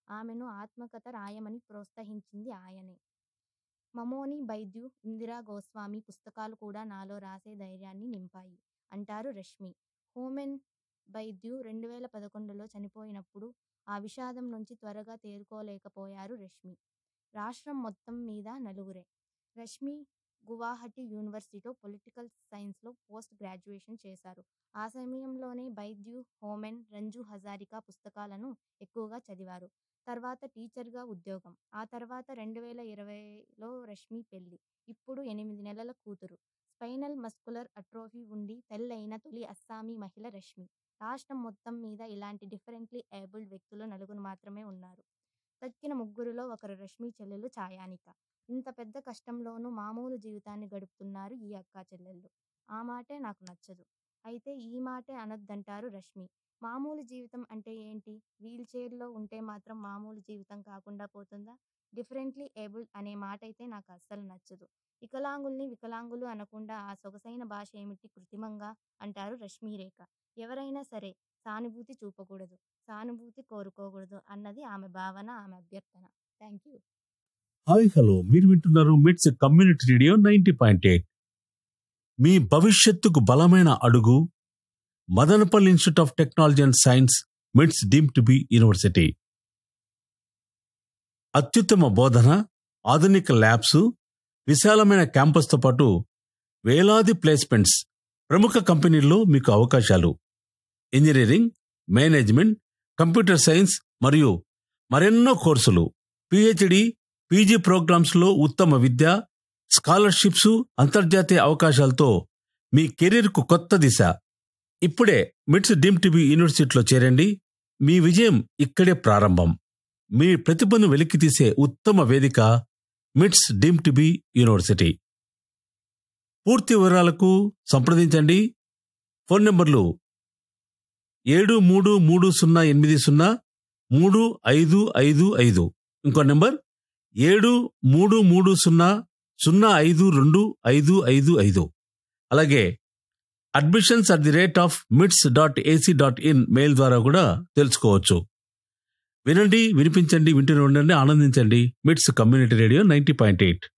ఆమెను ఆత్మకథ రాయమని ప్రోత్సహించింది ఆయనే. మమోని బైద్యు, ఇందిరా గోస్వామి పుస్తకాలు కూడా నాలో రాసే ధైర్యాన్ని నింపాయి అంటారు రష్మి. హోమెన్ బైద్యు రెండు వేల పదకొండులో చనిపోయినప్పుడు ఆ విషాదం నుంచి త్వరగా తేరుకోలేకపోయారు రష్మి. రాష్ట్రం మొత్తం మీద నలుగురే. రష్మి గువాహటి యూనివర్సిటీలో పొలిటికల్ సైన్స్లో పోస్ట్ గ్రాడ్యుయేషన్ చేశారు. ఆ సమయంలోనే బైద్యు, హోమెన్, రంజు హజారికా పుస్తకాలను ఎక్కువగా చదివారు. తర్వాత టీచర్గా ఉద్యోగం. ఆ తర్వాత రెండు వేల ఇరవైలో రష్మి పెళ్లి. ఇప్పుడు ఎనిమిది నెలల కూతురు. స్పైనల్ మస్కులర్ అట్రోఫీ ఉండి తల్లయిన తొలి అస్సామీ మహిళ రష్మి. రాష్ట్రం మొత్తం మీద ఇలాంటి డిఫరెంట్లీ ఏబుల్డ్ వ్యక్తులు నలుగురు మాత్రమే ఉన్నారు. దక్కిన ముగ్గురిలో ఒకరు రష్మి చెల్లెలు ఛాయానిక. ఇంత పెద్ద కష్టంలోనూ మామూలు జీవితాన్ని గడుపుతున్నారు ఈ అక్కాచెల్లెళ్లు. ఆ మాటే నాకు నచ్చదు. అయితే ఈ మాటే అనొద్దంటారు రష్మి. మామూలు జీవితం అంటే ఏంటి? వీల్చైర్లో ఉంటే మాత్రం మామూలు జీవితం కాకుండా పోతుందా? డిఫరెంట్లీ ఏబుల్డ్ అనే మాటైతే నాకు అస్సలు నచ్చదు. వికలాంగుల్ని వికలాంగులు అనకుండా ఆ సొగసైన భాష ఏమిటి కృత్రిమంగా అంటారు రష్మిరేఖ. ఎవరైనా సరే సానుభూతి చూపకూడదు, సానుభూతి కోరుకోకూడదు అన్నది ఆమె భావన, ఆమె అభ్యర్థన. థాంక్యూ. హాయ్ హలో మీరు వింటున్నారు MITS community radio ninety point eight మీ భవిష్యత్తుకు బలమైన అడుగు Madanapalle institute of technology and science MITS deem to be university అత్యుత్తమ బోధన ఆధునిక ల్యాబ్స్ విశాలమైన క్యాంపస్తో పాటు వేలాది ప్లేస్మెంట్స్ ప్రముఖ కంపెనీల్లో మీకు అవకాశాలు ఇంజనీరింగ్ మేనేజ్మెంట్ కంప్యూటర్ సైన్స్ మరియు మరెన్నో కోర్సులు పిహెచ్డి పీజీ ప్రోగ్రామ్స్ లో ఉత్తమ విద్య స్కాలర్షిప్స్ అంతర్జాతీయ అవకాశాలతో మీ కెరీర్కు కొత్త దిశ ఇప్పుడే మిట్స్ డీమ్ టీవీ యూనివర్సిటీలో చేరండి మీ విజయం ఇక్కడే ప్రారంభం మీ ప్రతిభను వెలికితీసే ఉత్తమ వేదిక మిట్స్ డీమ్ టీవీ యూనివర్సిటీ పూర్తి వివరాలకు సంప్రదించండి ఫోన్ నంబర్లు ఏడు మూడు మూడు సున్నా ఎనిమిది సున్నా మూడు ఐదు ఐదు ఐదు ఇంకో నెంబర్ ఏడు మూడు మూడు సున్నా సున్నా ఐదు రెండు ఐదు ఐదు ఐదు అలాగే admissions at the rate of MITS dot AC dot in mail ద్వారా కూడా తెలుసుకోవచ్చు వినండి వినిపించండి వింటూనే ఉండండి ఆనందించండి MITS community radio ninety point eight